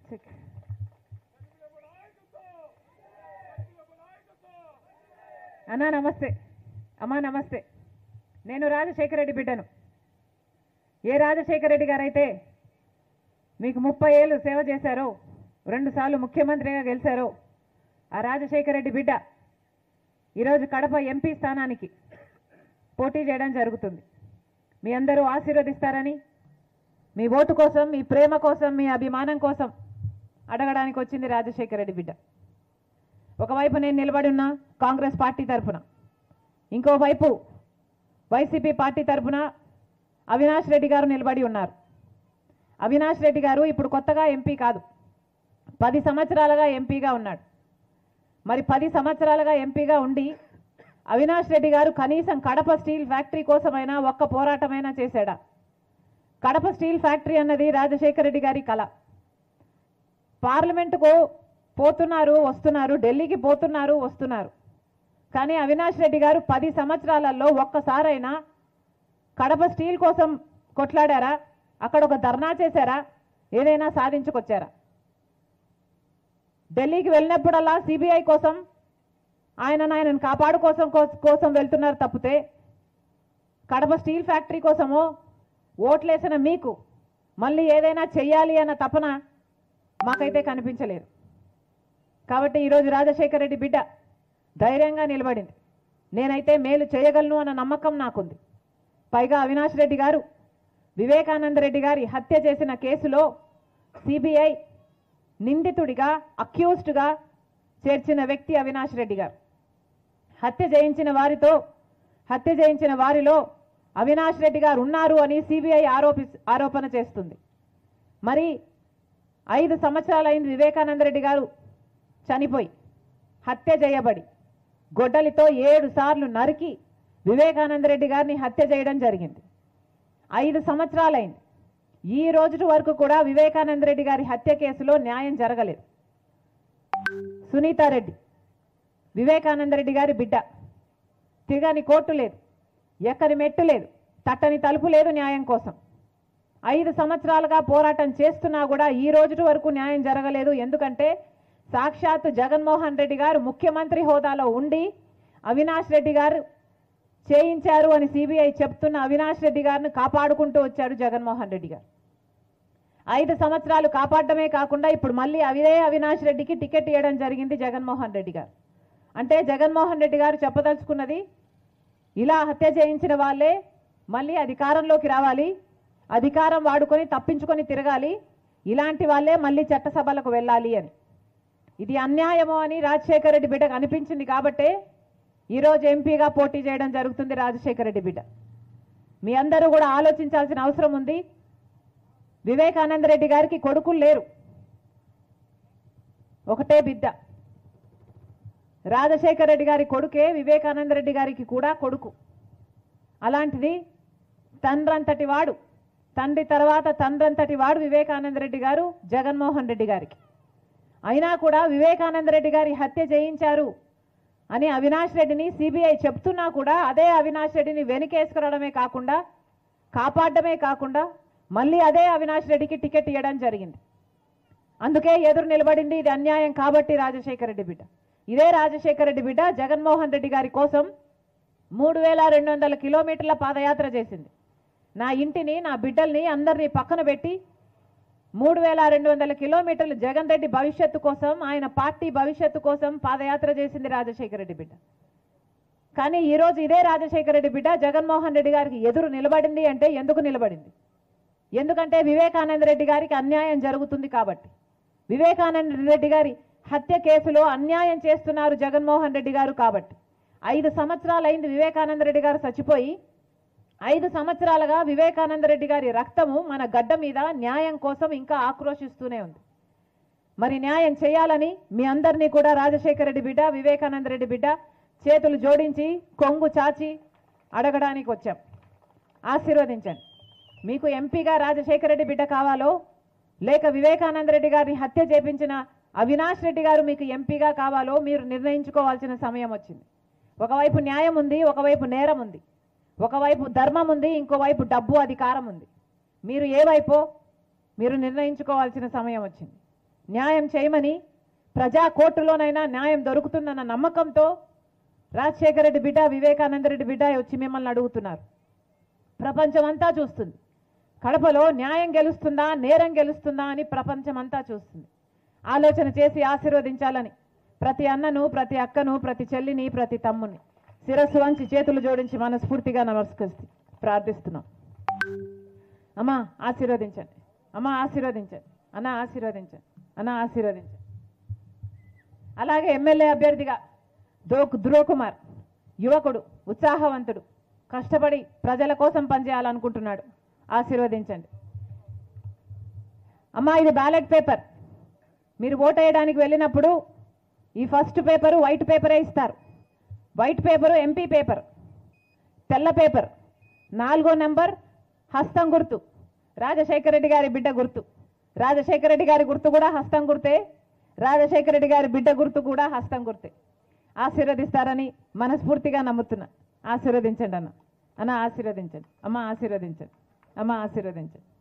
check అన్నా నమస్తే అమ్మా నమస్తే నేను రాజశేఖర రెడ్డి బిడ్డను ఏ రాజశేఖర రెడ్డి గారైతే మీకు ముప్పై ఏళ్ళు సేవ చేశారో రెండుసార్లు ముఖ్యమంత్రిగా గెలిచారో ఆ రాజశేఖర రెడ్డి బిడ్డ ఈరోజు కడప ఎంపీ స్థానానికి పోటీ చేయడం జరుగుతుంది మీ అందరూ ఆశీర్వదిస్తారని మీ ఓటు కోసం మీ ప్రేమ కోసం మీ అభిమానం కోసం అడగడానికి వచ్చింది రాజశేఖర రెడ్డి బిడ్డ ఒకవైపు నేను నిలబడి ఉన్నా కాంగ్రెస్ పార్టీ తరఫున ఇంకోవైపు వైసీపీ పార్టీ తరఫున అవినాష్ రెడ్డి గారు నిలబడి ఉన్నారు అవినాష్ రెడ్డి గారు ఇప్పుడు కొత్తగా ఎంపీ కాదు పది సంవత్సరాలుగా ఎంపీగా ఉన్నాడు మరి పది సంవత్సరాలుగా ఎంపీగా ఉండి అవినాష్ రెడ్డి గారు కనీసం కడప స్టీల్ ఫ్యాక్టరీ కోసమైనా ఒక్క పోరాటమైనా చేశాడా కడప స్టీల్ ఫ్యాక్టరీ అన్నది రాజశేఖర రెడ్డి గారి కళ పార్లమెంటుకు పోతున్నారు వస్తున్నారు ఢిల్లీకి పోతున్నారు వస్తున్నారు కానీ అవినాష్ రెడ్డి గారు పది సంవత్సరాలలో ఒక్కసారైనా కడప స్టీల్ కోసం కొట్లాడారా అక్కడ ఒక ధర్నా చేశారా ఏదైనా సాధించుకొచ్చారా ఢిల్లీకి వెళ్ళినప్పుడల్లా సిబిఐ కోసం ఆయన ఆయనను కాపాడు కోసం కో- కోసం వెళ్తున్నారు తప్పితే కడప స్టీల్ ఫ్యాక్టరీ కోసమో ఓట్లేసిన మీకు మళ్ళీ ఏదైనా చెయ్యాలి అన్న తపన మాకైతే కనిపించలేదు కాబట్టి ఈరోజు రాజశేఖర రెడ్డి బిడ్డ ధైర్యంగా నిలబడింది నేనైతే మేలు చేయగలను అన్న నమ్మకం నాకుంది పైగా అవినాష్ రెడ్డి గారు వివేకానంద రెడ్డి గారి హత్య చేసిన కేసులో సిబిఐ నిందితుడిగా అక్యూస్డ్గా చేర్చిన వ్యక్తి అవినాష్ రెడ్డి గారు హత్య చేయించిన వారితో హత్య చేయించిన వారిలో అవినాష్ రెడ్డి గారు ఉన్నారు అని సిబిఐ ఆరోపి ఆరోపణ చేస్తుంది మరి ఐదు సంవత్సరాలైంది వివేకానంద రెడ్డి గారు చనిపోయి హత్య చేయబడి గొడ్డలితో ఏడు సార్లు నరికి వివేకానంద రెడ్డి గారిని హత్య చేయడం జరిగింది ఐదు సంవత్సరాలైంది ఈ రోజు వరకు కూడా వివేకానంద రెడ్డి గారి హత్య కేసులో న్యాయం జరగలేదు సునీతారెడ్డి వివేకానంద రెడ్డి గారి బిడ్డ తిరగని కోర్టు లేదు ఎక్కని మెట్టు లేదు తట్టని తలుపు లేదు న్యాయం కోసం ఐదు సంవత్సరాలుగా పోరాటం చేస్తున్నా కూడా ఈ రోజు వరకు న్యాయం జరగలేదు ఎందుకంటే సాక్షాత్ జగన్మోహన్ రెడ్డి గారు ముఖ్యమంత్రి హోదాలో ఉండి అవినాష్ రెడ్డి గారు చేయించారు అని సిబిఐ చెప్తున్న అవినాష్ రెడ్డి గారిని కాపాడుకుంటూ వచ్చాడు జగన్మోహన్ రెడ్డి గారు ఐదు సంవత్సరాలు కాపాడమే కాకుండా ఇప్పుడు మళ్ళీ అవిదే అవినాష్ రెడ్డికి టికెట్ ఇవ్వడం జరిగింది జగన్మోహన్ రెడ్డి గారు అంటే జగన్మోహన్ రెడ్డి గారు చెప్పదలుచుకున్నది ఇలా హత్య చేయించిన వాళ్ళే మళ్ళీ అధికారంలోకి రావాలి అధికారం వాడుకొని తప్పించుకొని తిరగాలి ఇలాంటి వాళ్ళే మళ్ళీ చట్టసభలకు వెళ్ళాలి అని ఇది అన్యాయమో అని రాజశేఖర రెడ్డి బిడ్డకు అనిపించింది కాబట్టే ఈరోజు ఎంపీగా పోటీ చేయడం జరుగుతుంది రాజశేఖర రెడ్డి బిడ్డ మీ అందరూ కూడా ఆలోచించాల్సిన అవసరం ఉంది వివేకానంద రెడ్డి గారికి కొడుకులు లేరు ఒకటే బిడ్డ రాజశేఖర రెడ్డి గారి కొడుకే వివేకానంద రెడ్డి గారికి కూడా కొడుకు అలాంటిది తండ్రంతటి వాడు తండ్రి తర్వాత తండ్రంతటి వాడు వివేకానంద రెడ్డి గారు జగన్మోహన్ రెడ్డి గారికి అయినా కూడా వివేకానంద రెడ్డి గారి హత్య చేయించారు అని అవినాష్ రెడ్డిని సిబిఐ చెప్తున్నా కూడా అదే అవినాష్ రెడ్డిని వెనుకేసుకురావడమే కాకుండా కాపాడడమే కాకుండా మళ్ళీ అదే అవినాష్ రెడ్డికి టికెట్ ఇవ్వడం జరిగింది అందుకే ఎదురు నిలబడింది ఇది అన్యాయం కాబట్టి రాజశేఖర రెడ్డి బిడ్డ ఇదే రాజశేఖర రెడ్డి బిడ్డ జగన్మోహన్ రెడ్డి గారి కోసం మూడు వేల రెండు వందల కిలోమీటర్ల పాదయాత్ర చేసింది నా ఇంటిని నా బిడ్డల్ని అందరినీ పక్కన పెట్టి మూడు వేల రెండు వందల కిలోమీటర్లు జగన్ రెడ్డి భవిష్యత్తు కోసం ఆయన పార్టీ భవిష్యత్తు కోసం పాదయాత్ర చేసింది రాజశేఖర రెడ్డి బిడ్డ కానీ ఈరోజు ఇదే రాజశేఖర రెడ్డి బిడ్డ జగన్మోహన్ రెడ్డి గారికి ఎదురు నిలబడింది అంటే ఎందుకు నిలబడింది ఎందుకంటే వివేకానంద రెడ్డి గారికి అన్యాయం జరుగుతుంది కాబట్టి వివేకానంద రెడ్డి గారి హత్య కేసులో అన్యాయం చేస్తున్నారు జగన్మోహన్ రెడ్డి గారు కాబట్టి ఐదు సంవత్సరాలైంది వివేకానంద రెడ్డి గారు చచ్చిపోయి ఐదు సంవత్సరాలుగా వివేకానంద రెడ్డి గారి రక్తము మన గడ్డ మీద న్యాయం కోసం ఇంకా ఆక్రోశిస్తూనే ఉంది మరి న్యాయం చేయాలని మీ అందరినీ కూడా రాజశేఖర రెడ్డి బిడ్డ వివేకానంద రెడ్డి బిడ్డ చేతులు జోడించి కొంగు చాచి అడగడానికి వచ్చాం ఆశీర్వదించండి మీకు ఎంపీగా రాజశేఖర రెడ్డి బిడ్డ కావాలో లేక వివేకానంద రెడ్డి గారిని హత్య చేపించిన అవినాష్ రెడ్డి గారు మీకు ఎంపీగా కావాలో మీరు నిర్ణయించుకోవాల్సిన సమయం వచ్చింది ఒకవైపు న్యాయం ఉంది ఒకవైపు నేరం ఉంది ఒకవైపు ధర్మం ఉంది ఇంకోవైపు డబ్బు అధికారం ఉంది మీరు ఏ వైపో మీరు నిర్ణయించుకోవాల్సిన సమయం వచ్చింది న్యాయం చేయమని ప్రజా కోర్టులోనైనా న్యాయం దొరుకుతుందన్న నమ్మకంతో రాజశేఖర రెడ్డి బిడ్డ వివేకానంద రెడ్డి బిడ్డ వచ్చి మిమ్మల్ని అడుగుతున్నారు ప్రపంచం అంతా చూస్తుంది కడపలో న్యాయం గెలుస్తుందా నేరం గెలుస్తుందా అని ప్రపంచం అంతా చూస్తుంది ఆలోచన చేసి ఆశీర్వదించాలని ప్రతి అన్నను ప్రతి అక్కను ప్రతి చెల్లిని ప్రతి తమ్ముని శిరస్సు వంచి చేతులు జోడించి మనస్ఫూర్తిగా నమస్కరిస్తూ ప్రార్థిస్తున్నాం అమ్మా ఆశీర్వదించండి అమ్మ ఆశీర్వదించండి అన్న ఆశీర్వదించండి అన్న ఆశీర్వదించండి అలాగే ఎమ్మెల్యే అభ్యర్థిగా దో ధ్రువకుమార్ యువకుడు ఉత్సాహవంతుడు కష్టపడి ప్రజల కోసం పనిచేయాలనుకుంటున్నాడు ఆశీర్వదించండి అమ్మా ఇది బ్యాలెట్ పేపర్ మీరు ఓట్ వేయడానికి వెళ్ళినప్పుడు ఈ ఫస్ట్ పేపరు వైట్ పేపరే ఇస్తారు వైట్ పేపరు ఎంపీ పేపర్ తెల్ల పేపర్ నాలుగో నెంబర్ హస్తం గుర్తు రాజశేఖర రెడ్డి గారి బిడ్డ గుర్తు రాజశేఖర రెడ్డి గారి గుర్తు కూడా హస్తం గుర్తే రాజశేఖర రెడ్డి గారి బిడ్డ గుర్తు కూడా హస్తం గుర్తే ఆశీర్వదిస్తారని మనస్ఫూర్తిగా నమ్ముతున్నా ఆశీర్వదించండి అన్న అన్న ఆశీర్వదించండి అమ్మ ఆశీర్వదించండి అమ్మ ఆశీర్వదించండి